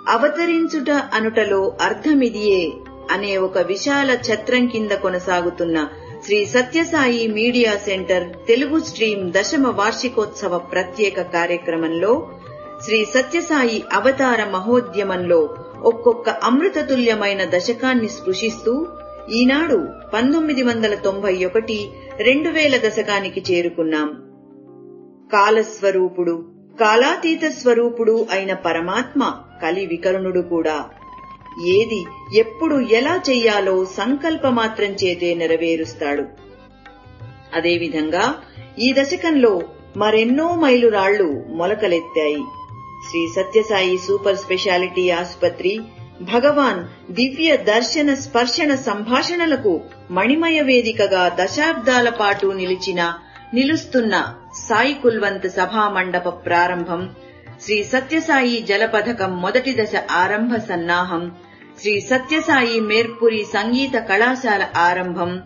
అవతరించుట అనుటలో అర్థమిదియే అనే ఒక విశాల ఛత్రం కింద కొనసాగుతున్న Shri Sathya Sai media centre Telugu stream దశమ వార్షికోత్సవ ప్రత్యేక కార్యక్రమంలో శ్రీ సత్యసాయి అవతార మహోద్యమంలో ఒక్కొక్క అమృతతుల్యమైన దశకాన్ని స్పృశిస్తూ ఈనాడు పంతొమ్మిది వందల తొంభై ఒకటి రెండు వేల దశకానికి చేరుకున్నాం కాలస్వరూపుడు కాలాతీత స్వరూపుడు అయిన పరమాత్మ కలి వికరుణుడు కూడా ఏది ఎప్పుడు ఎలా చెయ్యాలో సంకల్పమాత్రం చేతే నెరవేరుస్తాడు అదేవిధంగా ఈ దశకంలో మరెన్నో మైలురాళ్లు మొలకలెత్తాయి శ్రీ సత్యసాయి సూపర్ స్పెషాలిటీ ఆసుపత్రి భగవాన్ దివ్య దర్శన స్పర్శన సంభాషణలకు మణిమయ వేదికగా దశాబ్దాల పాటు నిలిచిన నిలుస్తున్న సాయి కుల్వంత్ సభా మండప ప్రారంభం శ్రీ సత్యసాయి జలపథకం మొదటి దశ ఆరంభ సన్నాహం శ్రీ సత్యసాయి మేర్పురి సంగీత కళాశాల ఆరంభం